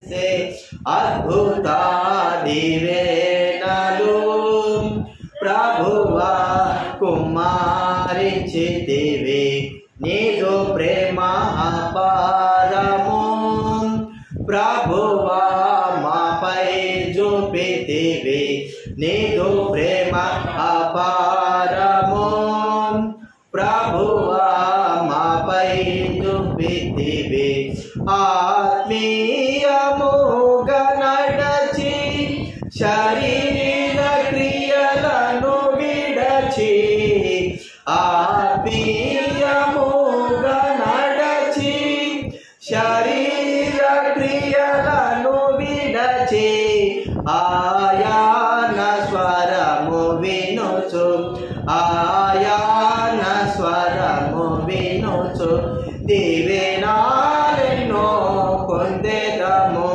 సే అద్భుత దివేనలు ప్రభువా కుమారించితివి నీదు ప్రేమ అపారము ప్రభువా మాపై చూపితివి నీదు ప్రేమ అపారము ప్రభువా మాపై చూపితివి ఆత్మీయముగా నడచి శరీర క్రియలను విడచి ఆత్మీయముగా నడచి శరీర క్రియలను విడచి ఆయాన స్వరము వినుచు ఆయాన స్వరము వినుచు దివేనాలెన్నో పొందేదము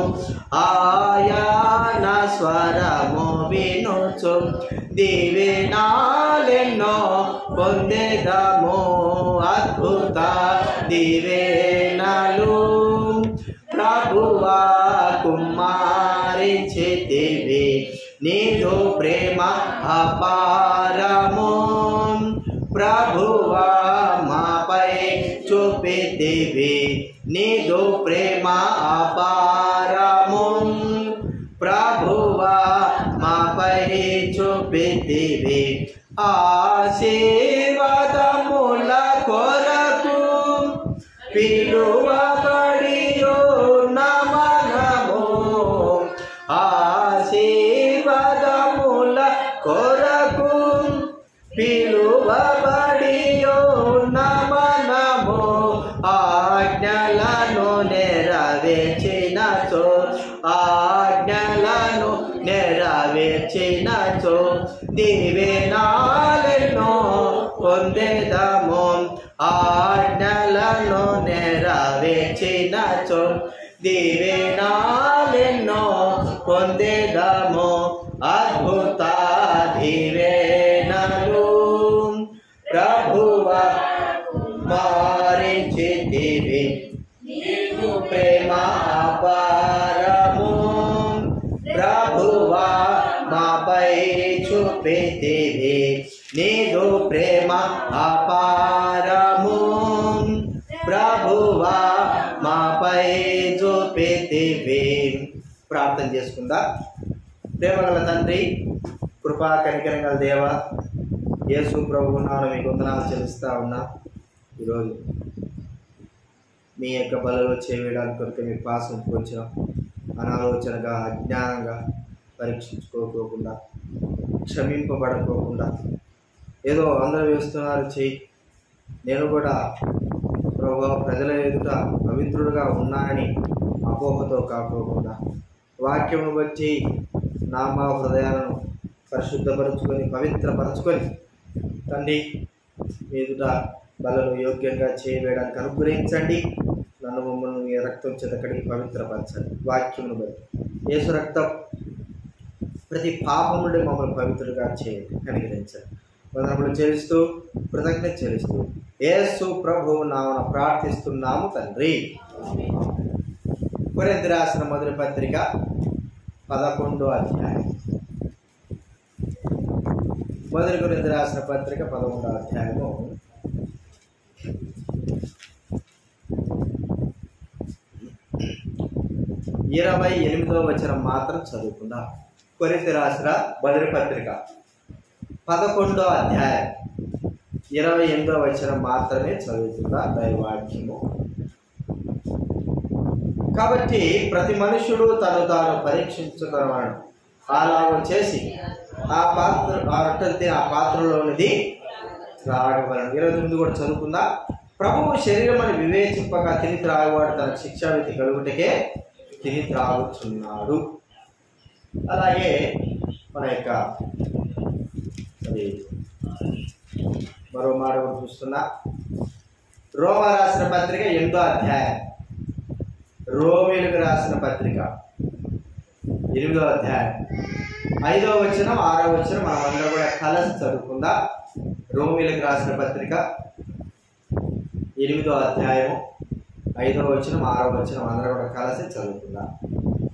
ఆయాన స్వరము వినుచు దివేనాలెన్నో పొందేదము అద్భుత దివేనలు ప్రభువా కుమారించితివి నీదు ప్రేమ అపారము ప్రభువా మాపై చూపితివి నీదు ప్రేమ అపారము ప్రభువా మాపై చూపితివి ఆశీర్వాదముల కొరకు పిలువబడి నమనము ఆశీర్వాదముల కొరకు పిలువబడి నమనము ఆజ్ఞలను నెరవేర్చినచో ఆజ్ఞలను నెరవేర్చినచో దివేనాలెన్నో పొందేదము ఆజ్ఞలను నెరవేర్చినచో దివేనాలెన్నో పొందేదము అద్భుత దివేనలు ప్రభువ మారించితివి నీకు ప్రేమ అపారము ప్రభువా మాపై చూపితివి నీదు ప్రేమ అపారము ప్రభువా మాపై చూపితివి ప్రార్థన చేసుకుందా ప్రేమగల తండ్రి కృపా కనికరం గల దేవ యేసు ప్రభు నాన్న మీకు వందనాలు చెల్లిస్తా ఉన్నా ఈరోజు మీ యొక్క బలలో చేయడానికి కొరకు మీ పాసం వచ్చాం అనాలోచనగా అజ్ఞానంగా పరీక్షించుకోకోకుండా క్షమింపబడకోకుండా ఏదో అందరూ వేస్తున్నారు చెయ్యి నేను కూడా ప్రభు ప్రజల ఎదుట పవిత్రుడుగా ఉన్నానని అపోహతో కాకోకుండా వాక్యము బట్టి నామ హృదయాలను పరిశుద్ధపరచుకొని పవిత్రపరచుకొని తండ్రి మీ ఎదుట బలలో యోగ్యంగా చేయవేయడానికి అనుగ్రహించండి నన్ను మమ్మల్ని మీ రక్తం చేతకడికి పవిత్రపరచండి వాక్యమును బట్టి యేసు రక్తం ప్రతి పాపం నుండి మమ్మల్ని పవిత్రులుగా చేయండి కనికరించండి వందనములు చెల్లిస్తూ కృతజ్ఞత చెల్లిస్తూ యేసు ప్రభువు నామన ప్రార్థిస్తున్నాము తండ్రి కొరింథీ రాసిన మొదటి పత్రిక పదకొండో అధ్యాయం మొదటి కొరింథీ రాసిన పత్రిక పదకొండో అధ్యాయము ఇరవై ఎనిమిదవ వచనం మాత్రం చదువుకుందాం కొరింథీ రాసిన మొదటి పత్రిక పదకొండో అధ్యాయం ఇరవై ఎనిమిదవ వచనం మాత్రమే చదువుతుందా దైవాక్యము కాబట్టి ప్రతి మనుషుడు తను తాను పరీక్షించుకున్నాడు అలాగ చేసి ఆ పాత్ర ఆ రొట్టెలు ఆ పాత్రలోనిది త్రాగవలను ఇరవై తొమ్మిది కూడా చదువుకుందా ప్రభువు శరీరం అని వివేచింపక తిని త్రాగవాడు తన శిక్షావిధి కలుగుటకే తిని త్రాగుచున్నాడు అలాగే మన యొక్క మరి మరో మాట కూడా చూస్తున్నా రోమా రాసిన పత్రిక ఎనిమిదో అధ్యాయం రోమిలకు రాసిన పత్రిక ఎనిమిదో అధ్యాయం ఐదో వచనం ఆరో వచనం మనం అందరం కూడా కలిసి చదువుకుందా రోమిలకు రాసిన పత్రిక ఎనిమిదో అధ్యాయం ఐదో వచనం ఆరో వచనం అందరం కూడా కలిసి చదువుకుందాం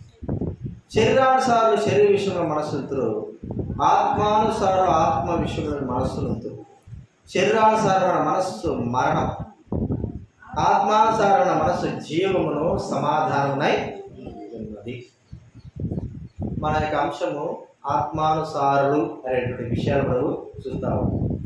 శరీరానుసారులు శరీర విషయంలో మనస్సులుతురు ఆత్మానుసారులు ఆత్మ విషయంలో మనస్సులుతురు శరీరానుసారమైన మనస్సు మరణం ఆత్మానుసారమైన మనస్సు జీవమును సమాధానమునై ఉన్నది మన యొక్క అంశము ఆత్మానుసారులు అనేటువంటి విషయాలు మనము చూస్తాము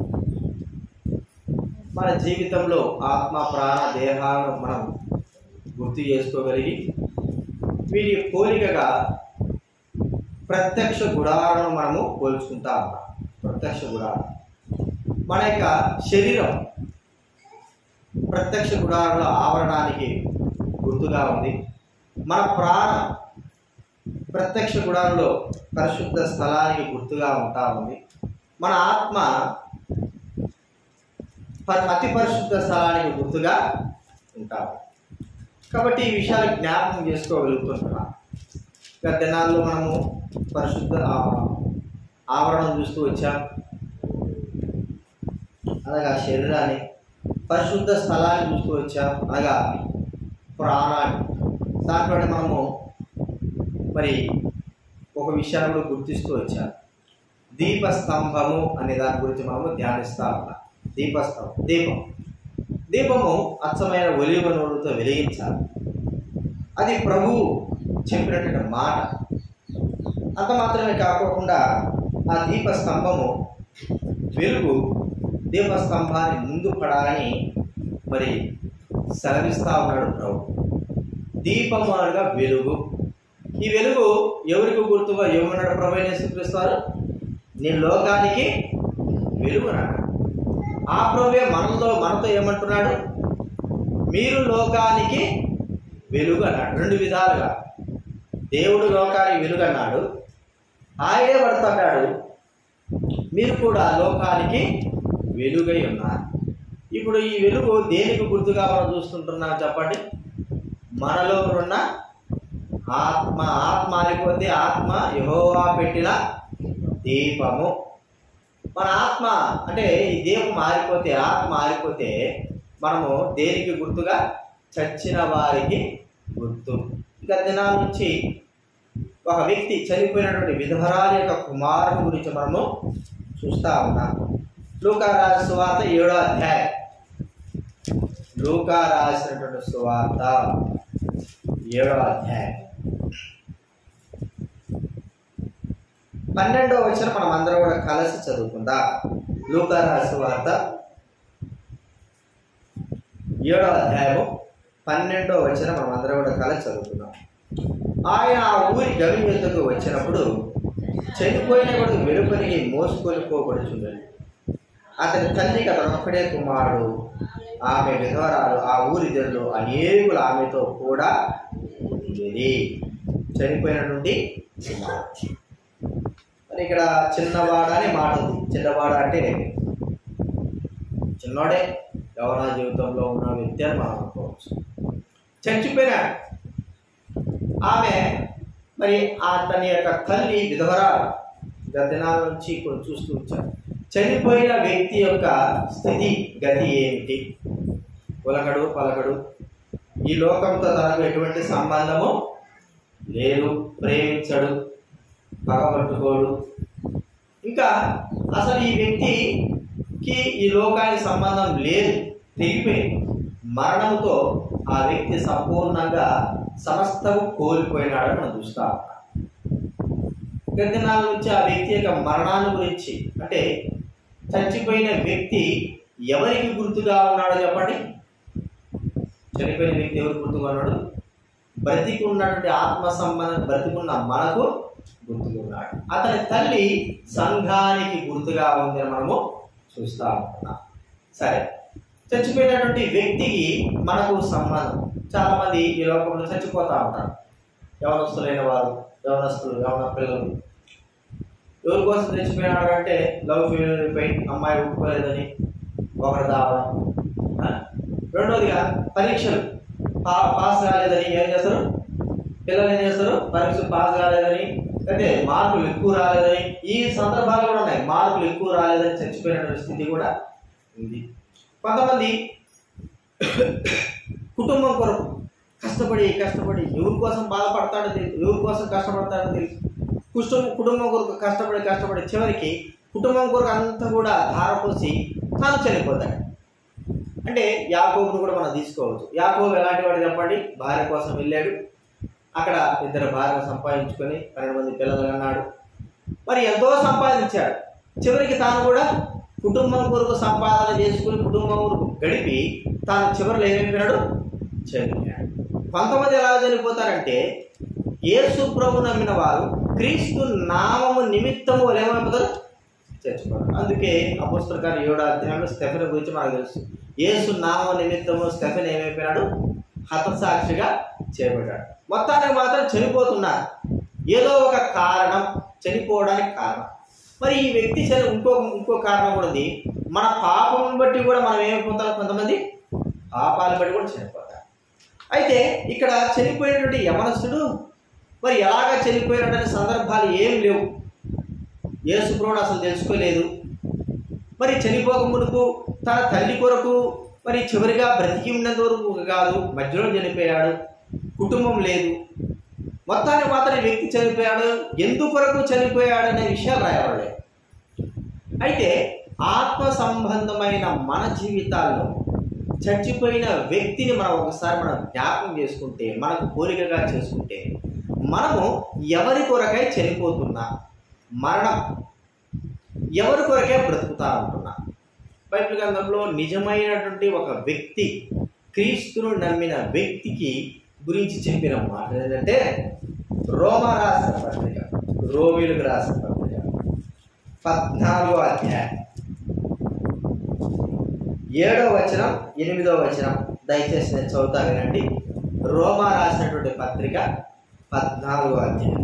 మన జీవితంలో ఆత్మ ప్రాణ దేహాలను మనం గుర్తు చేసుకోగలిగి వీటి పోలికగా ప్రత్యక్ష గుడాలను మనము పోల్చుకుంటా ఉన్నాం ప్రత్యక్ష గుడారం మన యొక్క శరీరం ప్రత్యక్ష గుడారంలో ఆవరణానికి గుర్తుగా ఉంది మన ప్రాణం ప్రత్యక్ష గుడారంలో పరిశుద్ధ స్థలానికి గుర్తుగా ఉంటా ఉంది మన ఆత్మ ప- అతి పరిశుద్ధ స్థలానికి గుర్తుగా ఉంటాము కాబట్టి ఈ విషయాలు జ్ఞాపకం చేసుకోగలుగుతుంటున్నాం గత దినాల్లో మనము పరిశుద్ధ ఆ, ఆవరణం చూస్తూ వచ్చాం అనగా శరీరాన్ని పరిశుద్ధ స్థలాన్ని చూస్తూ వచ్చాం అనగా ప్రాణాన్ని దాంట్లో మనము మరి ఒక విషయాన్ని కూడా గుర్తిస్తూ వచ్చాం దీపస్తంభము అనే దాని గురించి మనము ధ్యానిస్తా ఉన్నాం దీపస్తంభం దీపం దీపము అచ్చమైన ఒలివ నూనెతో వెలిగించాలి అది ప్రభువు చెప్పినటువంటి మాట అంత మాత్రమే కాకోకుండా ఆ దీపస్తంభము వెలుగు దీపస్తంభాన్ని ముందు పడాలని మరి సెలవిస్తా ఉన్నాడు ప్రభు దీపము అనగా వెలుగు ఈ వెలుగు ఎవరికి గుర్తుగా ఏమన్నాడు ప్రభు యేసుక్రీస్తారు నేను లోకానికి వెలుగు అన్నాడు ఆ ప్రభువే మనతో మనతో ఏమంటున్నాడు మీరు లోకానికి వెలుగు అన్నాడు రెండు విధాలుగా దేవుడు లోకానికి వెలుగు అన్నాడు ఆయనే పడుతున్నాడు మీరు కూడా లోకానికి వెలుగై ఉన్నారు ఇప్పుడు ఈ వెలుగు దేనికి గుర్తుగా మనం చూస్తుంటున్నాం చెప్పండి మనలో ఉన్న ఆత్మ ఆత్మ ఆరిపోతే ఆత్మ యహోవా పెట్టిన దీపము మన ఆత్మ అంటే ఈ దీపం ఆరిపోతే ఆత్మ ఆరిపోతే మనము దేనికి గుర్తుగా చచ్చిన వారికి గుర్తు ఇక దినాల నుంచి ఒక వ్యక్తి చనిపోయినటువంటి విధవరాలి యొక్క కుమారుని గురించి మనము చూస్తా ఉన్నాం లూకా రాసిన సువార్త ఏడో అధ్యాయం లూకా రాసినటువంటి సువార్త ఏడో అధ్యాయం పన్నెండో వచ్చిన మనం అందరం కూడా కలిసి చదువుకుందాం లూకా రాసిన వార్త ఏడో అధ్యాయము పన్నెండో వచ్చిన మనం అందరం కూడా కలిసి చదువుకుందాం ఆయన ఆ ఊరి గవి యుద్ధకు వచ్చినప్పుడు చనిపోయిన కొడుకు వెలుపలికి మోసుకొని పోబడుచుండడు అతని తల్లికి అతను ఒక్కడే కుమారుడు ఆమె విధవరాలు ఆ ఊరి జనులు అనేకులు ఆమెతో కూడా ఉండేది చనిపోయిన నుండి కుమారుడు మరి ఇక్కడ చిన్నవాడ అనే మాట ఉంది చిన్నవాడ అంటే చిన్నవాడే యవన జీవితంలో ఉన్న వ్యక్తి అని మనం అనుకోవచ్చు చచ్చిపోయినాడు ఆమె మరి ఆ తన యొక్క తల్లి విధవరాలు గత దినాల నుంచి కొన్ని చూస్తూ వచ్చారు చనిపోయిన వ్యక్తి యొక్క స్థితి గతి ఏమిటి ఉలకడు పలకడు ఈ లోకంతో తనకు ఎటువంటి సంబంధము లేదు ప్రేమించడు పగబట్టుకోడు ఇంకా అసలు ఈ వ్యక్తికి ఈ లోకానికి సంబంధం లేదు తెగిపోయింది మరణంతో ఆ వ్యక్తి సంపూర్ణంగా సమస్తము కోల్పోయినాడని మనం చూస్తా ఉన్నాం గత దినాల నుంచి ఆ వ్యక్తి యొక్క మరణాన్ని గురించి అంటే చచ్చిపోయిన వ్యక్తి ఎవరికి గుర్తుగా ఉన్నాడో చెప్పండి చనిపోయిన వ్యక్తి ఎవరికి గుర్తుగా ఉన్నాడు బ్రతికి ఉన్నటువంటి ఆత్మ సంబంధం బ్రతికున్న మనకు గుర్తుగా ఉన్నాడు అతని తల్లి సంఘానికి గుర్తుగా ఉందని మనము చూస్తా ఉంటున్నాం సరే చచ్చిపోయినటువంటి వ్యక్తికి మనకు సంబంధం చాలా మంది ఈ లోకంలో చచ్చిపోతా ఉంటారు యవనస్తులైన వారు యవనస్తులు యవన పిల్లలు ఎవరి కోసం చచ్చిపోయినాడు అంటే లవ్ ఫెయిల్యూర్ పై అమ్మాయి ఒప్పుకోలేదని ఒకరు దావడం ఆ? రెండోదిగా పరీక్షలు పా పాస్ కాలేదని ఏం చేస్తారు పిల్లలు ఏం చేస్తారు పరీక్ష పాస్ కాలేదని అంటే మార్కులు ఎక్కువ రాలేదని ఈ సందర్భాలు కూడా ఉన్నాయి మార్కులు ఎక్కువ రాలేదని చచ్చిపోయినటువంటి స్థితి కూడా ఉంది కొంతమంది కుటుంబం కొరకు కష్టపడి కష్టపడి ఎవరి కోసం బాధపడతాడో తెలియదు ఎవరి కోసం కష్టపడతాడో తెలియదు కుటుంబం కుటుంబం కొరకు కష్టపడి కష్టపడి చివరికి కుటుంబం కొరకు అంతా కూడా ధారపోసి తాను చనిపోతాడు అంటే యాకోబును కూడా మనం తీసుకోవచ్చు యాకోబు ఎలాంటి వాడు చెప్పండి భార్య కోసం వెళ్ళాడు అక్కడ ఇద్దరు భార్య సంపాదించుకొని పన్నెండు మంది పిల్లలు అన్నాడు మరి ఎంతో సంపాదించాడు చివరికి తాను కూడా కుటుంబం కొరకు సంపాదన చేసుకుని కుటుంబం కొరకు గడిపి తాను చివరిలో ఏమైపోయినాడు చనిపోయాడు కొంతమంది ఎలా చనిపోతారంటే యేసు ప్రభు నమ్మిన వారు క్రీస్తు నామము నిమిత్తము వాళ్ళు ఏమైపోతారు చచ్చిపోతారు అందుకే అపోస్తల గారు ఏడో అధ్యాయంలో స్టెఫెన్ గురించి మనకు తెలుసు యేసు నామ నిమిత్తము స్టెఫెన్ ఏమైపోయినాడు హతసాక్షిగా చేయబడ్డాడు మొత్తానికి మాత్రం చనిపోతున్నారు ఏదో ఒక కారణం చనిపోవడానికి కారణం మరి ఈ వ్యక్తి చని ఇంకో ఇంకో కారణం కూడా ఉంది మన పాపం బట్టి కూడా మనం ఏమైపోతాం కొంతమంది పాపాలు బట్టి కూడా చనిపోతారు అయితే ఇక్కడ చనిపోయినటువంటి యమనస్తుడు మరి ఎలాగ చనిపోయినటువంటి సందర్భాలు ఏం లేవు యేసుప్రభుడు అసలు తెలుసుకోలేదు మరి చనిపోక మునుపు తన తల్లి కొరకు మరి చివరిగా బ్రతికి ఉన్నంత వరకు కాదు మధ్యలో చనిపోయాడు కుటుంబం లేదు మొత్తానికి మాత్రం ఈ వ్యక్తి చనిపోయాడు ఎందుకొరకు చనిపోయాడు అనే విషయాలు రాయబడలేదు అయితే ఆత్మ సంబంధమైన మన జీవితాల్లో చచ్చిపోయిన వ్యక్తిని మనం ఒకసారి మనం జ్ఞాపకం చేసుకుంటే మనకు కోరికగా చేసుకుంటే మనము ఎవరి కొరకై చనిపోతున్నా మరణం ఎవరి కొరకే బ్రతుకుతా ఉంటున్నా బైబిల్ గ్రంథంలో నిజమైనటువంటి ఒక వ్యక్తి క్రీస్తును నమ్మిన వ్యక్తికి గురించి చెప్పిన మాట ఏంటంటే రోమా రాసిన పత్రిక రోమిలకు రాసిన పత్రిక పద్నాలుగో అధ్యాయం ఏడో వచనం ఎనిమిదో వచనం దయచేసి నేను చదువుతా వినండి రోమా రాసినటువంటి పత్రిక పద్నాలుగో అధ్యాయం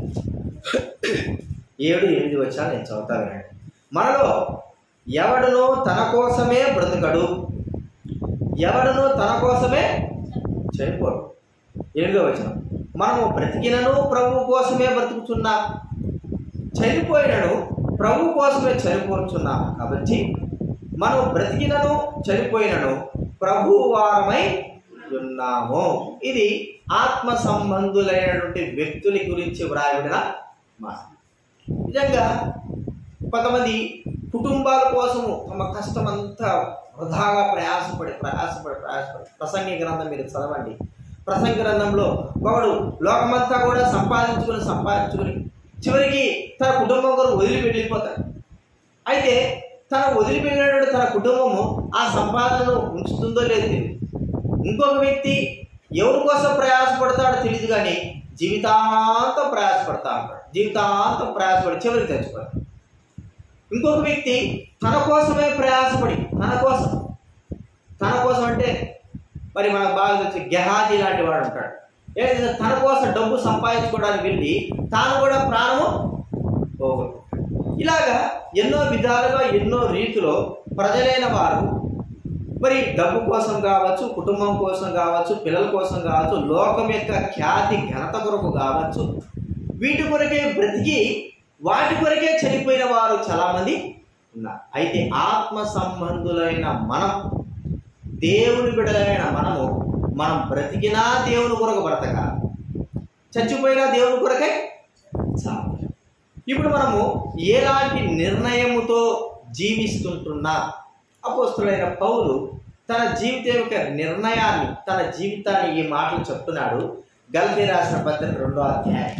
ఏడు ఎనిమిది వచనాలు నేను చదువుతా వినండి మనలో ఎవడును తన కోసమే బ్రతుకడు ఎవడును తన కోసమే చనిపోడు ఎనిమిదో వచనం మనము బ్రతికినను ప్రభు కోసమే బ్రతుకుతున్నాం చనిపోయినను ప్రభు కోసమే చనిపోతున్నాం కాబట్టి మనం బ్రతికినను చనిపోయినను ప్రభు వారమై ఉన్నాము ఇది ఆత్మ సంబంధులైనటువంటి వ్యక్తుల గురించి వ్రాయబడిన మాట నిజంగా కొంతమంది కుటుంబాల కోసము తమ కష్టం అంతా వృధాగా ప్రయాసపడి ప్రయాసపడి ప్రయాసపడి ప్రసంగి గ్రంథం మీరు చదవండి ప్రసంగి గ్రంథంలో ఒకడు లోకమంతా కూడా సంపాదించుకుని సంపాదించుకుని చివరికి తన కుటుంబం కొరకు వదిలిపెట్టి వెళ్ళిపోతాడు అయితే తన వదిలిపెట్టినటువంటి తన కుటుంబము ఆ సంపాదనను ఉంచుతుందో లేదో తెలియదు ఇంకొక వ్యక్తి ఎవరి కోసం ప్రయాసపడతాడో తెలియదు కానీ జీవితాంతం ప్రయాసపడతా ఉంటాడు జీవితాంతం ప్రయాసపడి చివరికి తెచ్చిపోతాడు ఇంకొక వ్యక్తి తన కోసమే ప్రయాసపడి తన కోసం తన కోసం అంటే మరి మనకు బాగా తెలిసి గెహాజీ లాంటి వాడు ఉంటాడు ఏదైతే తన కోసం డబ్బు సంపాదించుకోవడానికి వెళ్ళి తాను కూడా ప్రాణము పోగొట్టు ఇలాగా ఎన్నో విధాలుగా ఎన్నో రీతిలో ప్రజలైన వారు మరి డబ్బు కోసం కావచ్చు కుటుంబం కోసం కావచ్చు పిల్లల కోసం కావచ్చు లోకం యొక్క ఖ్యాతి ఘనత కొరకు కావచ్చు వీటి కొరకే బ్రతికి వాటి కొరకే చనిపోయిన వారు చాలామంది ఉన్నారు అయితే ఆత్మ సంబంధులైన మనం దేవుని బిడలైన మనము మనం బ్రతికినా దేవుని కొరకు బ్రతకాలి చచ్చిపోయినా దేవుని కొరకే చావాలి ఇప్పుడు మనము ఎలాంటి నిర్ణయముతో జీవిస్తుంటున్నా అపోస్తులైన పౌలు తన జీవితం యొక్క నిర్ణయాన్ని తన జీవితాన్ని ఈ మాటలు చెప్తున్నాడు గలతీ రాసిన పత్రిక రెండో అధ్యాయం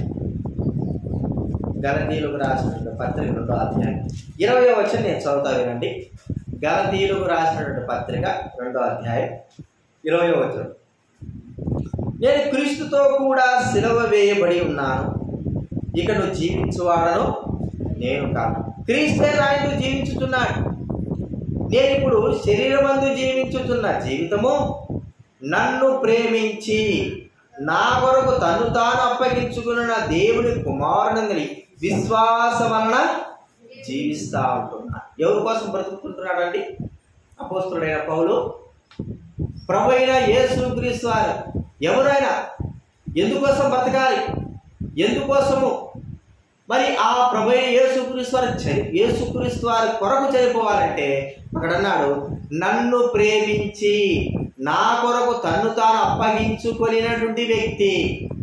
గలతీలకు రాసినటువంటి పత్రిక రెండో అధ్యాయం ఇరవై వచ్చిన నేను చదువుతా వినండి గలతీలకు రాసినటువంటి పత్రిక రెండో అధ్యాయం ఇరవై వచ్చిన నేను క్రీస్తుతో కూడా సిలువ వేయబడి ఉన్నాను ఇక నువ్వు జీవించువాడను నేను కాదు క్రీస్తే నాయకుడు జీవించుతున్నాడు నేను ఇప్పుడు శరీరమందు జీవించుతున్న జీవితము నన్ను ప్రేమించి నా కొరకు తను తాను అప్పగించుకున్న దేవుని కుమారుని విశ్వాసం వలన జీవిస్తా ఉంటున్నా ఎవరి కోసం బ్రతుకుతుంటున్నాడండి అపోస్తుడైన పౌలు ప్రభు అయిన యేసు క్రీస్తు వారు ఎవరైనా ఎందుకోసం బ్రతకాలి ఎందుకోసము మరి ఆ ప్రభు అయిన యేసుక్రీస్తు వారు చని యేసుక్రీస్తు వారి కొరకు చనిపోవాలంటే అక్కడ అన్నాడు నన్ను ప్రేమించి నా కొరకు తన్ను తాను అప్పగించుకొనినటువంటి వ్యక్తి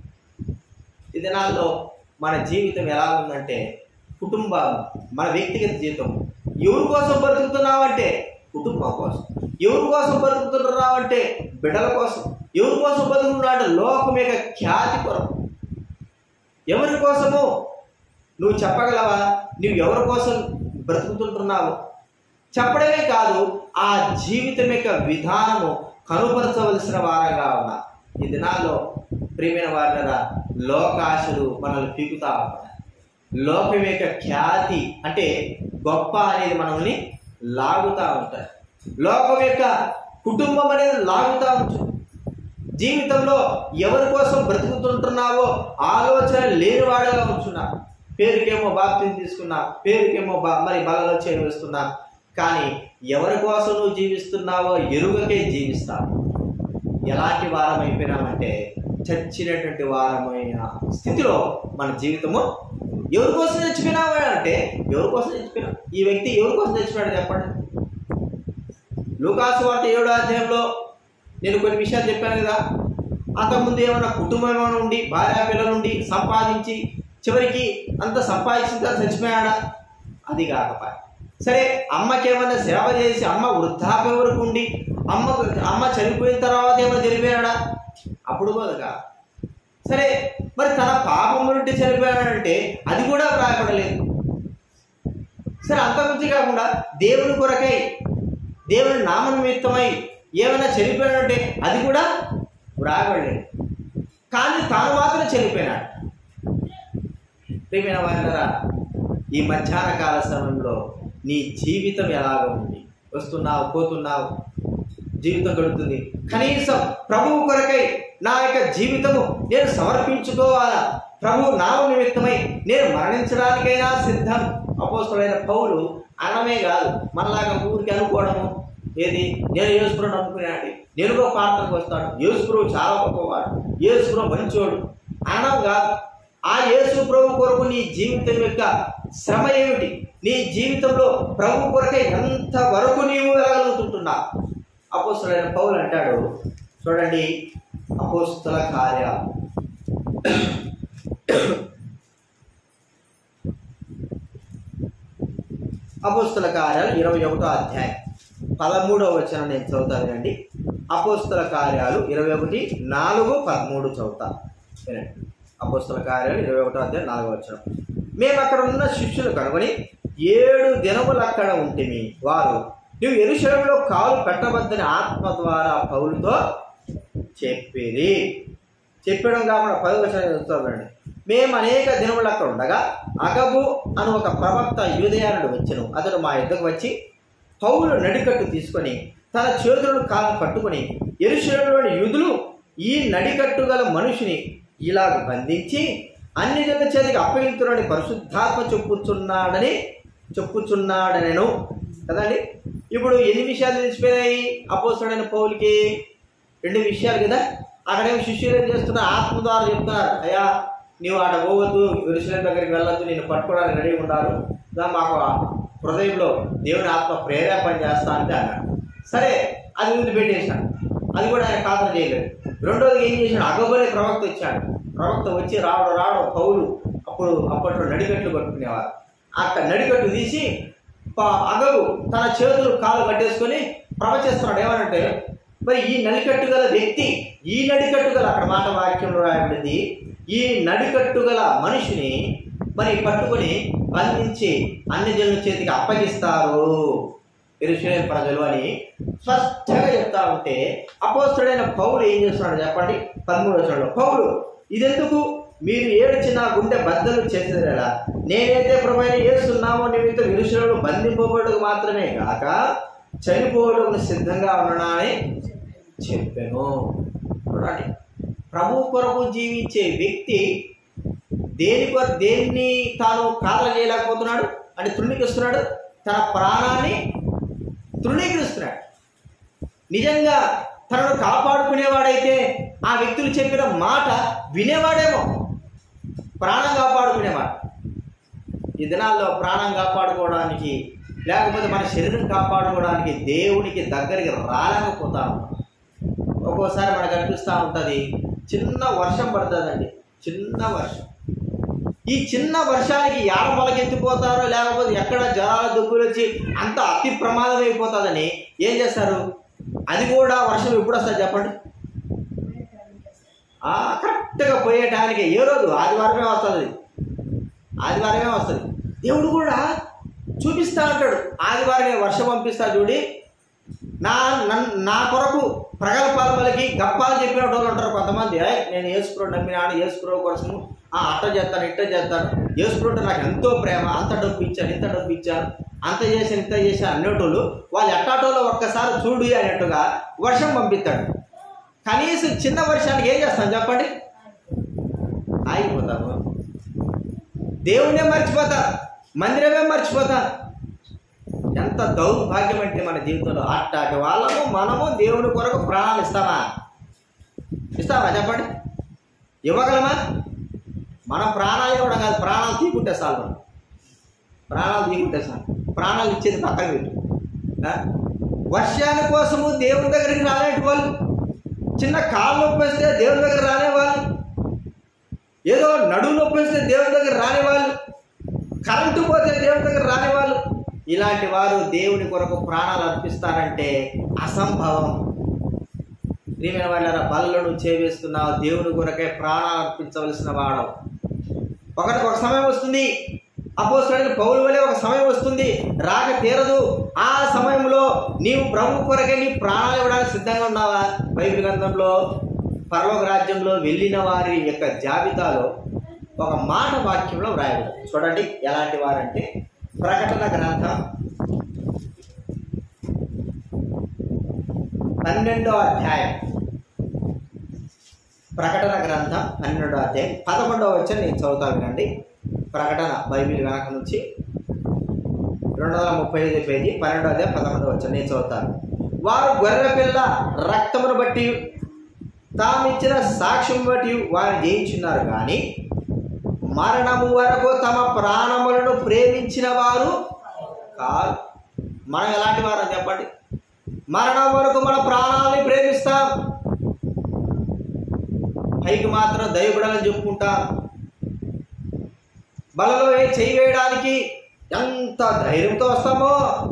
ఈ దినాల్లో మన జీవితం ఎలా ఉందంటే కుటుంబం మన వ్యక్తిగత జీవితం ఎవరి కోసం బ్రతుకుతున్నావంటే కుటుంబం కోసం ఎవరి కోసం బ్రతుకుతున్నావంటే బిడ్డల కోసం ఎవరి కోసం బతుకుతున్నాడు లోకం యొక్క ఖ్యాతి కొరకు ఎవరి కోసము నువ్వు చెప్పగలవా నువ్వు ఎవరి కోసం బ్రతుకుతుంటున్నావు చెప్పడమే కాదు ఆ జీవితం యొక్క విధానము కనుపరచవలసిన వారంగా ఉన్నా ఈ దినాల్లో ప్రియమైన వారినరా లోకాశలు మనల్ని పీకుతా ఉంటాయి లోకం యొక్క ఖ్యాతి అంటే గొప్ప అనేది మనల్ని లాగుతూ ఉంటాయి లోకం యొక్క కుటుంబం అనేది లాగుతూ ఉంటుంది జీవితంలో ఎవరి కోసం బ్రతుకుతుంటున్నావో ఆలోచన లేనివాడుగా ఉంటున్నా పేరుకేమో బాప్తిని తీసుకున్నా పేరుకేమో బా మరి బలలో చేరుస్తున్నా కానీ ఎవరి కోసం నువ్వు జీవిస్తున్నావో ఎరుగకే జీవిస్తావు ఎలాంటి వారం అయిపోయినామంటే చచ్చినటువంటి వారమైన స్థితిలో మన జీవితము ఎవరి కోసం చచ్చిపోయినావు అంటే ఎవరి కోసం చచ్చిపోయినా ఈ వ్యక్తి ఎవరి కోసం చచ్చిపోయాడు చెప్పండి లూకాసు వార్త ఏడో అధ్యాయంలో నేను కొన్ని విషయాలు చెప్పాను కదా అంతకుముందు ఏమైనా కుటుంబం ఏమైనా ఉండి భార్య పిల్లలు ఉండి సంపాదించి చివరికి అంత సంపాదించిన తర్వాత చచ్చిపోయాడా అది కాకపోయా సరే అమ్మకి ఏమైనా సేవ చేసి అమ్మ వృద్ధాప్య వరకు ఉండి అమ్మ అమ్మ చనిపోయిన తర్వాత ఏమైనా చనిపోయాడా అప్పుడు కూడా సరే మరి తన పాపం నుండి చనిపోయాడంటే అది కూడా వ్రాయబడలేదు సరే అంతకుమించి కాకుండా దేవుని కొరకై దేవుని నామ నిమిత్తమై ఏమైనా చనిపోయాడంటే అది కూడా వ్రాయబడలేదు కానీ తాను మాత్రం చనిపోయినాడు ప్రియమైన వారినరా ఈ మధ్యాహ్న కాల సమయంలో నీ జీవితం ఎలాగ ఉంది వస్తున్నావు పోతున్నావు జీవితం గడుపుతుంది కనీసం ప్రభువు కొరకై నా యొక్క జీవితము నేను సమర్పించుకోవాలా ప్రభు నామ నిమిత్తమై నేను మరణించడానికైనా సిద్ధం అపోస్తుడైన పౌలు అనమే కాదు మనలాగా ఊరికి అనుకోవడము ఏది నేను యేసుప్రభు నమ్ముకునేది నేను కూడా ప్రార్థనకు వస్తాడు యేసుప్రభు చాలా గొప్పవాడు యేసుప్రభు మంచోడు అనడం కాదు ఆ యేసు ప్రభు కొరకు నీ జీవితం యొక్క శ్రమ ఏమిటి నీ జీవితంలో ప్రభు కొరకై ఎంత వరకు నీవు వెళ్ళగలుగుతుంటున్నా అపోస్తులైన పౌలు అంటాడు చూడండి అపోస్తుల కార్యాలు అపోస్తుల కార్యాలు ఇరవై ఒకటో అధ్యాయం పదమూడవ వచనం నేను చదువుతాను వినండి అపోస్తుల కార్యాలు ఇరవై ఒకటి నాలుగు పదమూడు చదువుతా వినండి అపోస్తుల కార్యాలు ఇరవై ఒకటో అధ్యాయం నాలుగో వచనం మేము అక్కడ ఉన్న శిష్యులు కనుగొని ఏడు దినములు అక్కడ ఉంటిమి వారు నువ్వు ఎరుశలంలో కాలు పెట్టవద్దని ఆత్మ ద్వారా పౌలుతో చెప్పిరి చెప్పడం కాకుండా పది వచనం చదువుతామండి మేము అనేక దినములు అక్కడ ఉండగా అగబు అని ఒక ప్రవక్త యూదయానుడు వచ్చెను అతడు మా యుద్ధకు వచ్చి పౌలు నడికట్టు తీసుకొని తన చేతులను కాలం పట్టుకొని ఎరుశలంలోని యూదులు ఈ నడికట్టు గల మనిషిని ఇలాగ బంధించి అన్ని జనుల చేతికి అప్పగించులని పరిశుద్ధాత్మ చెప్పుచున్నాడని చెప్పుచున్నాడనెను కదండి ఇప్పుడు ఎన్ని విషయాలు తెలిసిపోయాయి అపోసడైన పౌలకి రెండు విషయాలు కదా అక్కడేమో శిష్యులు ఏం చేస్తున్నారు ఆత్మ ద్వారా చెప్తున్నారు అయ్యా నీవు ఆడ పోవద్దు విరుశలం దగ్గరికి వెళ్ళొద్దు నేను పట్టుకోవడానికి రెడీ ఉండాలి దా మాకు ఆ హృదయంలో దేవుని ఆత్మ ప్రేరేపణ చేస్తా అంటే అన్నాడు సరే అది వదిలిపెట్టేశాడు అది కూడా ఆయన ఖాతరు చేయలేదు రెండోది ఏం చేశాడు అగబోలే ప్రవక్త వచ్చాడు ప్రవక్త వచ్చి రావడం రావడం పౌలు అప్పుడు అప్పట్లో నడికట్లు కొట్టుకునేవారు అక్కడ నడికట్టు తీసి ప- అగబు తన చేతులు కాలు కట్టేసుకొని ప్రవచిస్తున్నాడు ఏమనంటే మరి ఈ నడికట్టు గల వ్యక్తి ఈ నడికట్టు గల అక్కడ మాట వాక్యంలో రాయబడింది ఈ నడికట్టు గల మనిషిని మరి పట్టుకొని బంధించి అన్ని జనుల చేతికి అప్పగిస్తారు ఎరుషలేం ప్రజలు అని స్పష్టంగా చెప్తా ఉంటే అపోస్తుడైన పౌలు ఏం చేస్తున్నాడు చెప్పండి పదమూడు వచనంలో పౌలు ఇదెందుకు మీరు ఏడ్చి నా గుండె బద్దలు చేసేదా నేనైతే ప్రభైన ఏస్తున్నామో నిమిత్తం విరుషులను బంధింపబడుకు మాత్రమే కాక చనిపోవడం సిద్ధంగా ఉన్నానా అని చెప్పాను చూడండి ప్రభు కొరకు జీవించే వ్యక్తి దేని కొర దేన్ని తాను కాదల చేయలేకపోతున్నాడు అంటే తృణీకరిస్తున్నాడు తన ప్రాణాన్ని తృణీకరిస్తున్నాడు నిజంగా తనను కాపాడుకునేవాడైతే ఆ వ్యక్తులు చెప్పిన మాట వినేవాడేమో ప్రాణం కాపాడుకునేవాడు ఈ దినాల్లో ప్రాణం కాపాడుకోవడానికి లేకపోతే మన శరీరం కాపాడుకోవడానికి దేవునికి దగ్గరికి రాలేకపోతా ఉన్నాం ఒక్కోసారి మనకు అనిపిస్తూ ఉంటుంది చిన్న వర్షం పడుతుందండి చిన్న వర్షం ఈ చిన్న వర్షానికి యాడ మొలకెత్తిపోతారో లేకపోతే ఎక్కడ జ్వరాల దుబ్బులు వచ్చి అంత అతి ప్రమాదం అయిపోతుందని ఏం చేస్తారు అది కూడా వర్షం ఎప్పుడు వస్తుంది చెప్పండి ఆ, కరెక్ట్గా పోయే టైంకి ఏ రోజు ఆదివారమే వస్తుంది ఆదివారమే వస్తుంది దేవుడు కూడా చూపిస్తా అంటాడు ఆదివారమే వర్షం పంపిస్తా చూడి నా నన్- నా కొరకు ప్రగల్భాల వలకి గప్పాలు చెప్పిన వాళ్ళు ఉంటారు కొంతమంది "ఏయ్, నేను ఏసుకురో నమ్మినాను ఏసుకురో కోసము ఆ అట్ట చేస్తాను ఇట్ట చేస్తాను ఏసుకురో అంటే నాకు ఎంతో ప్రేమ అంత డబ్బు ఇచ్చాను ఇంత డబ్బు ఇచ్చాను అంత చేశాను ఇంత చేశాను అనేటోళ్ళు వాళ్ళు ఎట్టాటోళ్ళు ఒక్కసారి చూడు అనేట్టుగా వర్షం పంపిస్తాడు కనీసం చిన్న వర్షానికి ఏం చేస్తాం చెప్పండి ఆగిపోతాము దేవుణ్ణే మర్చిపోతారు మందిరమే మర్చిపోతారు ఎంత దౌర్భాగ్యం అంటే మన జీవితంలో అట్టాటి వాళ్ళము మనము దేవుని కొరకు ప్రాణాలు ఇస్తామా ఇస్తామా చెప్పండి ఇవ్వగలమా మనం ప్రాణాలు ఇవ్వడం కాదు ప్రాణాలు తీకుంటే చాలు మనం ప్రాణాలు తీకుంటే చాలు ప్రాణాలు ఇచ్చేది పక్కన పెట్టు ఆ? వర్షాని కోసము దేవుని దగ్గరికి రాలేటి వాళ్ళు చిన్న కాళ్ళు నొప్పి వస్తే దేవుని దగ్గర రానే వాళ్ళు ఏదో నడువు నొప్పి వస్తే దేవుని దగ్గర రాని వాళ్ళు కరెంటు పోతే దేవుని దగ్గర రాని వాళ్ళు ఇలాంటి వారు దేవుని కొరకు ప్రాణాలు అర్పిస్తారంటే అసంభవం ప్రియమైన వాళ్ళ బలను చేవేస్తున్నావు దేవుని కొరకే ప్రాణాలు అర్పించవలసిన వాడవు ఒకటికి ఒక సమయం వస్తుంది అపోస్తుడైన పౌలు వలె ఒక సమయం వస్తుంది రాక తీరదు ఆ సమయంలో నీవు ప్రభు కొరకే నీ ప్రాణాలు ఇవ్వడానికి సిద్ధంగా ఉన్నావా బైబిల్ గ్రంథంలో పర్వక రాజ్యంలో వెళ్ళిన వారి యొక్క జాబితాలో ఒక మాట వాక్యంలో వ్రాయబడి చూడండి ఎలాంటి వారంటే ప్రకటన గ్రంథం పన్నెండో అధ్యాయం ప్రకటన గ్రంథం పన్నెండో అధ్యాయం పదకొండవ వచ్చి నేను చదువుతా వినండి ప్రకటన బైబిల్ వెనక నుంచి రెండు వందల ముప్పై ఐదు పేజీ పన్నెండో అధ్యాయం పదకొండవ వచ్చి నేను చదువుతాను వారు గొర్రె పిల్ల రక్తమును బట్టి తామిచ్చిన సాక్ష్యం బట్టి వారు జయించున్నారు కానీ మరణము వరకు తమ ప్రాణములను ప్రేమించిన వారు కాదు మనం ఎలాంటి వారు చెప్పండి మరణం వరకు మన ప్రాణాలని ప్రేమిస్తాం పైకి మాత్రం దైవబడాలని చెప్పుకుంటాం బలలో ఏ చేయి వేయడానికి ఎంత ధైర్యంతో వస్తామో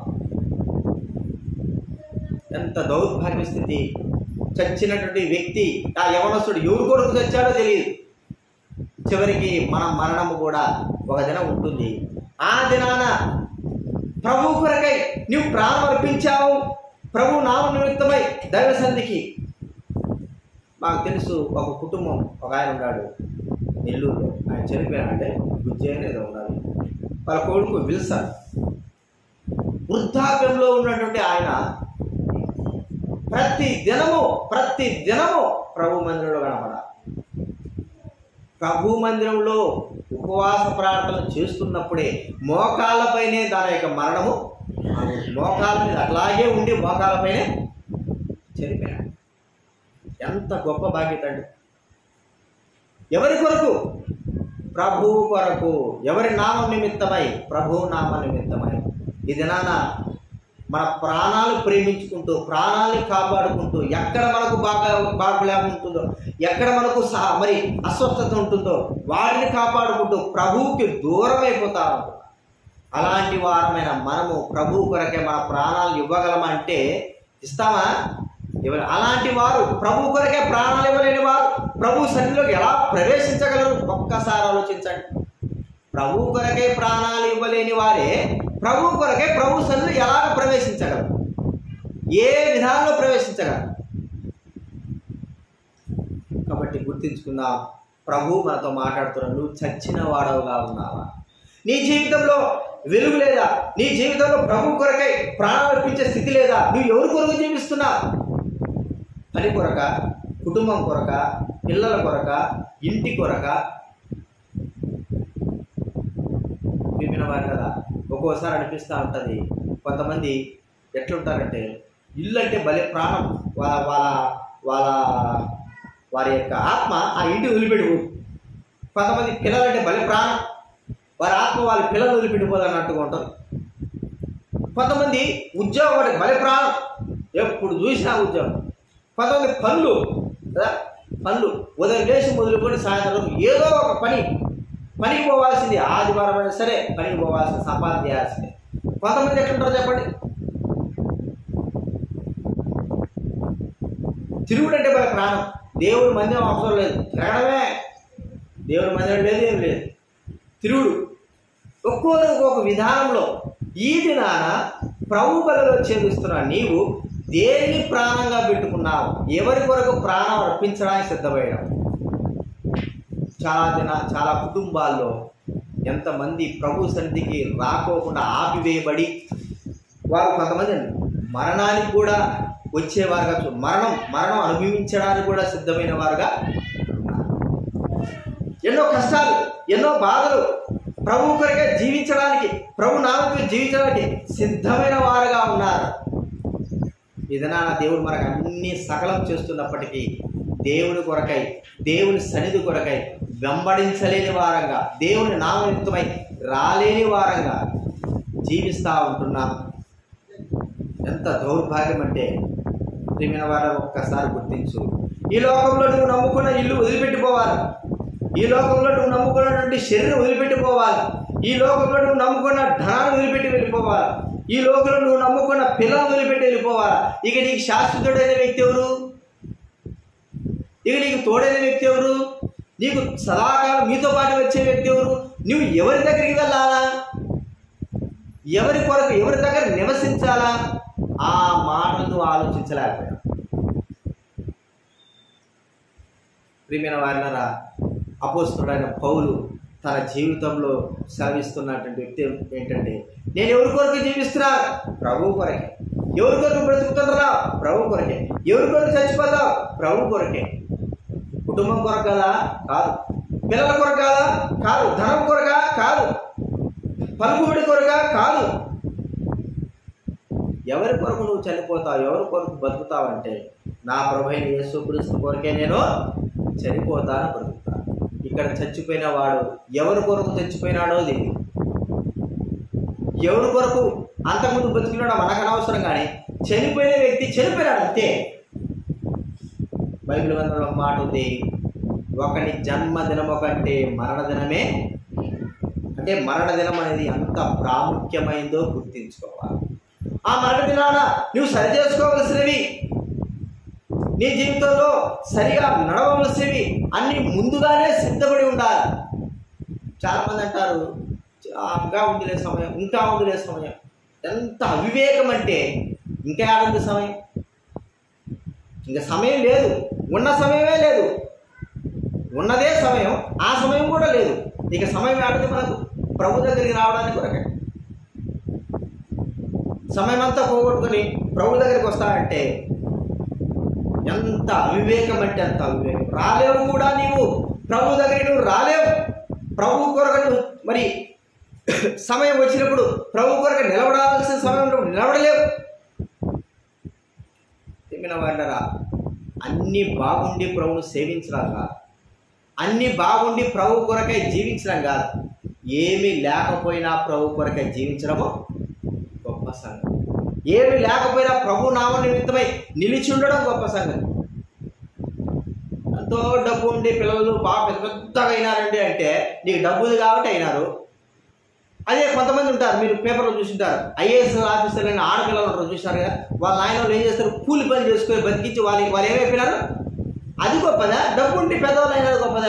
ఎంత దౌర్భాగ్య స్థితి చచ్చినటువంటి వ్యక్తి ఆ యవనస్తుడు ఎవరు కొరకు చచ్చాడో తెలియదు చివరికి మన మరణము కూడా ఒక దినం ఉంటుంది ఆ దినాన ప్రభు కొరకై నీవు ప్రాణం అర్పించావు ప్రభు నామ నిమిత్తమై దైవ సంధికి మాకు తెలుసు ఒక కుటుంబం ఒక ఆయన ఉన్నాడు నెల్లూరులో ఆయన చనిపోయాడంటే బుజ్జి అని ఏదో ఉన్నాడు వాళ్ళ కొడుకు విల్సన్ వృద్ధాప్యంలో ఉన్నటువంటి ఆయన ప్రతి దినము ప్రతి దినము ప్రభు మందిరంలో కనపడాలి ప్రభు మందిరంలో ఉపవాస ప్రార్థనలు చేస్తున్నప్పుడే మోకాళ్ళపైనే దాని యొక్క మరణము మోకాళ్ళ మీద అట్లాగే ఉండి మోకాళ్ళపైనే చనిపోయాడు ఎంత గొప్ప బాధ్యత అండి ఎవరి కొరకు ప్రభు కొరకు ఎవరి నామం నిమిత్తమై ప్రభు నామ నిమిత్తమై ఈ దినాన మన ప్రాణాలు ప్రేమించుకుంటూ ప్రాణాలని కాపాడుకుంటూ ఎక్కడ మనకు బాగా బాగులేక ఉంటుందో ఎక్కడ మనకు సహ మరి అస్వస్థత ఉంటుందో వాటిని కాపాడుకుంటూ ప్రభువుకి దూరం అయిపోతా ఉంటాం అలాంటి వారమైన మనము ప్రభు కొరకే మన ప్రాణాలు ఇవ్వగలమంటే ఇస్తామా ఇవ్వ అలాంటి వారు ప్రభు కొరకే ప్రాణాలు ఇవ్వలేని వారు ప్రభు సన్నిధిలోకి ఎలా ప్రవేశించగలరు ఒక్కసారి ఆలోచించండి ప్రభు కొరకే ప్రాణాలు ఇవ్వలేని వారే ప్రభు కొరకే ప్రభు సన్నిధిలో ఎలా ప్రవేశించగలరు ఏ విధానంలో ప్రవేశించగలరు కాబట్టి గుర్తించుకుందాం ప్రభు మనతో మాట్లాడుతున్నాడు నువ్వు చచ్చిన వాడవుగా ఉన్నావా నీ జీవితంలో వెలుగు లేదా నీ జీవితంలో ప్రభు కొరకై ప్రాణం అర్పించే స్థితి లేదా నువ్వు ఎవరి కొరకు జీవిస్తున్నావు పని కొరక కుటుంబం కొరక పిల్లల కొరక ఇంటి కొరక విపిన వారు కదా ఒక్కోసారి అనిపిస్తూ ఉంటుంది కొంతమంది ఎట్లుంటారంటే ఇల్లు అంటే భలే ప్రాణం వాళ్ళ వాళ్ళ వాళ్ళ వారి యొక్క ఆత్మ ఆ ఇంటి వదిలిపెట్టుకో కొంతమంది పిల్లలంటే భలే ప్రాణం వారి ఆత్మ వాళ్ళ పిల్లలు వదిలిపెట్టిపోదు అన్నట్టుగా ఉంటుంది కొంతమంది ఉద్యోగం అంటే భలే ప్రాణం ఎప్పుడు చూసినా ఉద్యోగం కొంతమంది పనులు కదా పనులు ఉదయం లేచి మొదలుకొని సాయంత్రం ఏదో ఒక పని పనికి పోవాల్సింది ఆదివారం అయినా సరే పనికి పోవాల్సింది సంపాదన చేయాల్సిందే కొంతమంది ఎట్లుంటారు చెప్పండి తిరుగుడు అంటే మన ప్రాణం దేవుడి మందిరం అవసరం లేదు తిరగడమే దేవుడి మందిరం లేదు ఏం లేదు తిరుగుడు ఒక్కోరు ఒక్కొక్క విధానంలో ఈ దినాన ప్రభు బలలో ఛేదిస్తున్న నీవు దేన్ని ప్రాణంగా పెట్టుకున్నావు ఎవరి కొరకు ప్రాణం అర్పించడానికి సిద్ధపడ్డావు చాలా దిన చాలా కుటుంబాల్లో ఎంతమంది ప్రభు సన్నిధికి రాకోకుండా ఆపివేయబడి వారు కొంతమంది మరణానికి కూడా వచ్చేవారుగా చూ- మరణం మరణం అనుభవించడానికి కూడా సిద్ధమైన వారుగా ఎన్నో కష్టాలు ఎన్నో బాధలు ప్రభు కొరకే జీవించడానికి ప్రభు నామకు జీవించడానికి సిద్ధమైన వారుగా ఉన్నారు ఇదనాన దేవుడు మనకు అన్ని సకలం చేస్తున్నప్పటికీ దేవుని కొరకై దేవుని సన్నిధి కొరకై వెంబడించలేని వారంగా దేవుని నామయుక్తమై రాలేని వారంగా జీవిస్తూ ఉంటున్నాం ఎంత దౌర్భాగ్యం అంటే ప్రియమైన వారు ఒక్కసారి గుర్తించు ఈ లోకంలో నువ్వు నమ్ముకున్న ఇల్లు వదిలిపెట్టిపోవాలి ఈ లోకంలో నువ్వు నమ్ముకున్నటువంటి శరీరం వదిలిపెట్టిపోవాలి ఈ లోకంలో నువ్వు నమ్ముకున్న ధనాన్ని వదిలిపెట్టి వెళ్ళిపోవాలి ఈ లోకంలో నువ్వు నమ్ముకున్న పిల్లలను వదిలిపెట్టి వెళ్ళిపోవాలి ఇక నీకు శాశ్వతుడైన వ్యక్తి ఎవరు ఇక నీకు తోడైన వ్యక్తి ఎవరు నీకు సదాకాలం మీతో పాటు వచ్చే వ్యక్తి ఎవరు నువ్వు ఎవరి దగ్గరికి వెళ్ళాలా ఎవరి కొరకు ఎవరి దగ్గర నివసించాలా ఆ మాటలు నువ్వు ఆలోచించలేకపోయావు ప్రియమైన వారినరా అపోస్తుడైన పౌలు తన జీవితంలో సెలవిస్తున్నటువంటి వ్యక్తి ఏంటంటే నేను ఎవరి కొరకు జీవిస్తున్నా ప్రభు కొరకే ఎవరి కొరకు బ్రతుకుతున్నారా ప్రభు కొరకే ఎవరి కొరకు చచ్చిపోతా ప్రభు కొరకే కుటుంబం కొరకు కదా కాదు పిల్లల కొరకు కదా కాదు ధనం కొరగా కాదు పలుకుబడి కొరగా కాదు ఎవరి కొరకు నువ్వు చనిపోతావు ఎవరి కొరకు బతుకుతావంటే నా ప్రభైన యేసు క్రీస్తు కొరకే నేను చనిపోతాను బ్రతుకుతాను ఇక్కడ చచ్చిపోయిన వాడు ఎవరి కొరకు చచ్చిపోయినాడో తెలియదు ఎవరి కొరకు అంతకుముందు బతికినాడో మనకు అనవసరం కానీ చనిపోయిన వ్యక్తి చనిపోయినాడు అంతే బైబిల్ గ్రంథంలో ఒక మాట ఉంది ఒకని జన్మదినము కంటే మరణదినమే అంటే మరణదినం అనేది ఎంత ప్రాముఖ్యమైందో గుర్తించుకోవాలి ఆ మరణ దినాన నువ్వు సరి చేసుకోవలసినవి నీ జీవితంలో సరిగా నడవలసినవి అన్ని ముందుగానే సిద్ధపడి ఉండాలి చాలామంది అంటారు "ఆ, ఇంకా ఉందిలే సమయం ఇంకా ఉందిలే సమయం ఎంత అవివేకం అంటే ఇంకా ఏడుంది సమయం ఇంకా సమయం లేదు ఉన్న సమయమే లేదు ఉన్నదే సమయం ఆ సమయం కూడా లేదు ఇక సమయం ఆడితే మనకు ప్రభు దగ్గరికి రావడానికి కొరకే సమయం అంతా పోగొట్టుకొని ప్రభు దగ్గరికి వస్తానంటే ఎంత అవివేకం అంటే అంత అవివేకం రాలేవు కూడా నీవు ప్రభు దగ్గరికి నువ్వు రాలేవు ప్రభు కొరకు నువ్వు మరి సమయం వచ్చినప్పుడు ప్రభు కొరకు నిలబడాల్సిన సమయం నువ్వు నిలబడలేవు తిమ్మిన వాళ్ళరా అన్నీ బాగుండి ప్రభును సేవించడం కాదు అన్నీ బాగుండి ప్రభు కొరకై జీవించడం కాదు ఏమీ లేకపోయినా ప్రభు కొరకై జీవించడము గొప్ప సంగతి ఏమి లేకపోయినా ప్రభు నామ నిమిత్తమై నిలిచి ఉండడం గొప్ప సంగతి ఎంతో డబ్బు ఉండి పిల్లలు బాగా పెద్ద పెద్దగా అయినారండి అంటే నీకు డబ్బు ఉంది కాబట్టి అయినారు అదే కొంతమంది ఉంటారు మీరు పేపర్లో చూసింటారు ఐఏఎస్ ఆఫీసర్ అయిన ఆడపిల్లలు ఉంటారు చూసినారు కదా వాళ్ళ ఆయన వాళ్ళు ఏం చేస్తారు కూలి పని చేసుకొని బతికించి వాళ్ళకి వాళ్ళు ఏమైపోయినారు అది గొప్పదా డబ్బు ఉండి పెద్దవాళ్ళు అయినారు గొప్పదా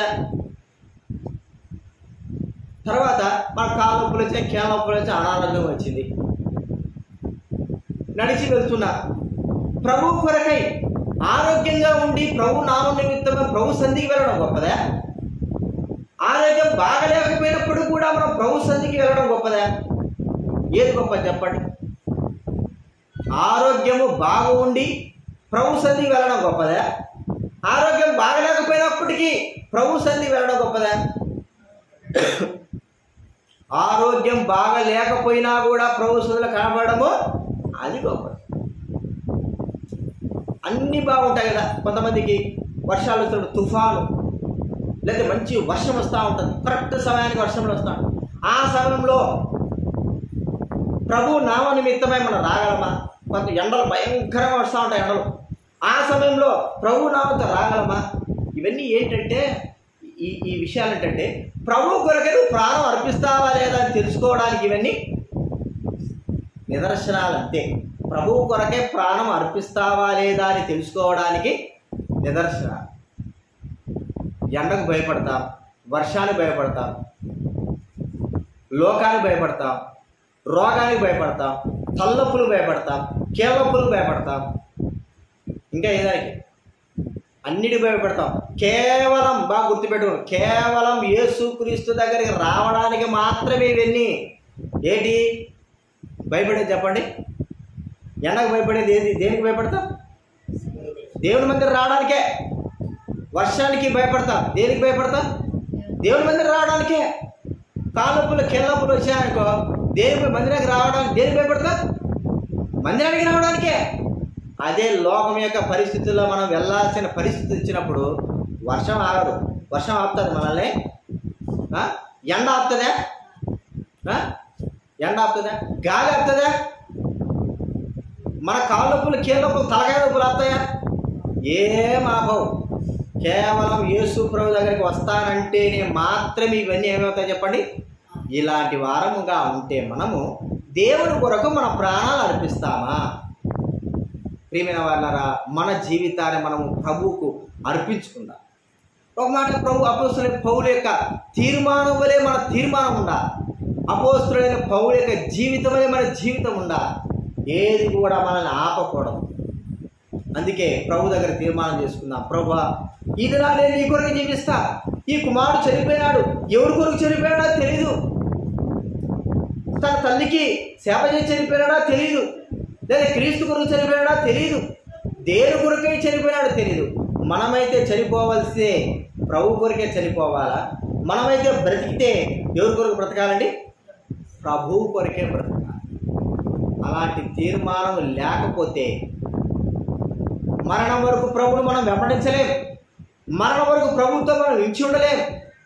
తర్వాత మన కాళ్ళ నొప్పులు వచ్చాయి కీళ్ళ నొప్పులు వచ్చాయి అనారోగ్యం వచ్చింది నడిచి వెళ్తున్నా ప్రభు కొరకై ఆరోగ్యంగా ఉండి ప్రభు నామ నిమిత్తమే ప్రభు సంధికి వెళ్ళడం గొప్పదా ఆరోగ్యం బాగలేకపోయినప్పుడు కూడా మనం ప్రభు సంధికి వెళ్ళడం గొప్పదా ఏది గొప్ప చెప్పండి ఆరోగ్యము బాగా ఉండి ప్రభు సంధికి వెళ్ళడం గొప్పదా ఆరోగ్యం బాగలేకపోయినప్పటికీ ప్రభు సంధికి వెళ్ళడం గొప్పదా ఆరోగ్యం బాగా లేకపోయినా కూడా ప్రభు సంధిలో కనబడము అది గొప్పది అన్నీ బాగుంటాయి కదా కొంతమందికి వర్షాలు వస్తున్నప్పుడు తుఫాను లేదా మంచి వర్షం వస్తూ ఉంటుంది కరెక్ట్ సమయానికి వర్షంలో వస్తాడు ఆ సమయంలో ప్రభు నామ నిమిత్తమై మనం రాగలమా కొంత ఎండలు భయంకరంగా వస్తూ ఉంటాయి ఎండలు ఆ సమయంలో ప్రభు నామతో రాగలమా ఇవన్నీ ఏంటంటే ఈ ఈ విషయాలు ఏంటంటే ప్రభు కొరకే నువ్వు ప్రాణం అర్పిస్తావా లేదా అని తెలుసుకోవడానికి ఇవన్నీ నిదర్శనాలు అంతే ప్రభువు కొరకే ప్రాణం అర్పిస్తావా లేదా అని తెలుసుకోవడానికి నిదర్శనాలు ఎండకు భయపడతాం వర్షానికి భయపడతాం లోకానికి భయపడతాం రోగానికి భయపడతాం తల్లప్పులు భయపడతాం కీళ్ళప్పులు భయపడతాం ఇంకా ఏదానికి అన్నిటి భయపడతాం కేవలం బాగా గుర్తుపెట్టుకోండి కేవలం యేసుక్రీస్తు దగ్గరికి రావడానికి మాత్రమే ఇవన్నీ ఏంటి భయపడేది చెప్పండి ఎండకు భయపడేది ఏది దేనికి భయపడతాం దేవుని మందిరం రావడానికే వర్షానికి భయపడతాం దేనికి భయపడతాం దేవుని మందిరం రావడానికే కాలుపులు కిల్లప్పులు వచ్చాయనుకో దేవుని మందిరానికి రావడానికి దేనికి భయపడతాం మందిరానికి రావడానికే అదే లోకం యొక్క పరిస్థితుల్లో మనం వెళ్ళాల్సిన పరిస్థితి వచ్చినప్పుడు వర్షం ఆగదు వర్షం ఆపుతుంది మనల్ని ఆ? ఎండ ఆపుతుందా ఆ? ఎండ ఆపుతుందా గాలి ఆపుతుందా మన కాళ్ళ నొప్పులు కీళ్ళ నొప్పులు తలకాయ నొప్పులు ఆపుతాయా ఏం ఆపవు కేవలం యేసు ప్రభు దగ్గరికి వస్తానంటేనే మాత్రమే ఇవన్నీ ఏమవుతాయి చెప్పండి ఇలాంటి వారముగా ఉంటే మనము దేవుని కొరకు మన ప్రాణాలు అర్పిస్తామా ప్రియమైన వాళ్ళరా మన జీవితాన్ని మనము ప్రభువుకు అర్పించుకుందాం ఒక మాట ప్రభు అపోస్తులైన పౌలు యొక్క తీర్మానం వలె మన తీర్మానం ఉండాలి అపోస్తులైన పౌలు యొక్క జీవితం వలె మన జీవితం ఉండాలి ఏది కూడా మనల్ని ఆపకూడదు అందుకే ప్రభు దగ్గర తీర్మానం చేసుకుందాం ప్రభు ఈ దినా నేను నీ కొరకు జీవిస్తా ఈ కుమారుడు చనిపోయినాడు ఎవరి కొరకు చనిపోయాడో తెలీదు తన తల్లికి సేవ చేసి చనిపోయాడా తెలియదు లేదా క్రీస్తు కొరకు చనిపోయాడా తెలియదు దేని కొరకై చనిపోయాడో తెలియదు మనమైతే చనిపోవలసే ప్రభు కొరకే చనిపోవాలా మనమైతే బ్రతికితే ఎవరి కొరకు బ్రతకాలండి ప్రభువు కొరకే బ్రతకాలి అలాంటి తీర్మానం లేకపోతే మరణం వరకు ప్రభువును మనం వెంబడించలేం మరణం వరకు ప్రభుత్వం మనం నిలిచి ఉండలేం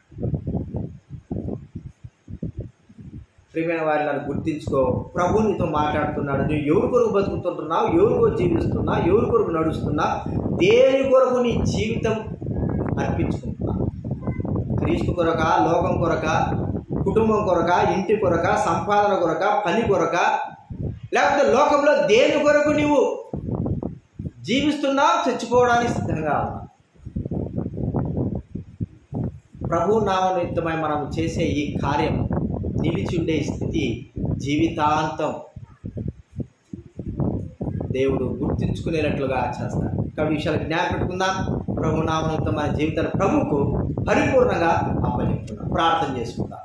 ప్రియమైన వారిని నన్ను గుర్తించుకో ప్రభు నీతో మాట్లాడుతున్నాడు నువ్వు ఎవరి కొరకు బతుకుతుంటున్నావు ఎవరి కొరకు జీవిస్తున్నావు ఎవరి కొరకు నడుస్తున్నావు దేని కొరకు నీ జీవితం అర్పించుకుంటున్నావు క్రీస్తు కొరక లోకం కొరక కుటుంబం కొరక ఇంటి కొరక సంపాదన కొరక పని కొరక లేకపోతే లోకంలో దేని కొరకు నీవు జీవిస్తున్నావు చచ్చిపోవడానికి సిద్ధంగా ఉన్నావు ప్రభు నామనిమిత్తమై మనం చేసే ఈ కార్యం నిలిచి ఉండే స్థితి జీవితాంతం దేవుడు గుర్తించుకునేటట్లుగా చేస్తాడు కాబట్టి విషయాలు జ్ఞాపకం పెట్టుకుందాం ప్రభు నామనిమిత్తం మన జీవితాన్ని ప్రభుకు పరిపూర్ణంగా అప్పచెప్తున్నాం ప్రార్థన చేసుకుందాం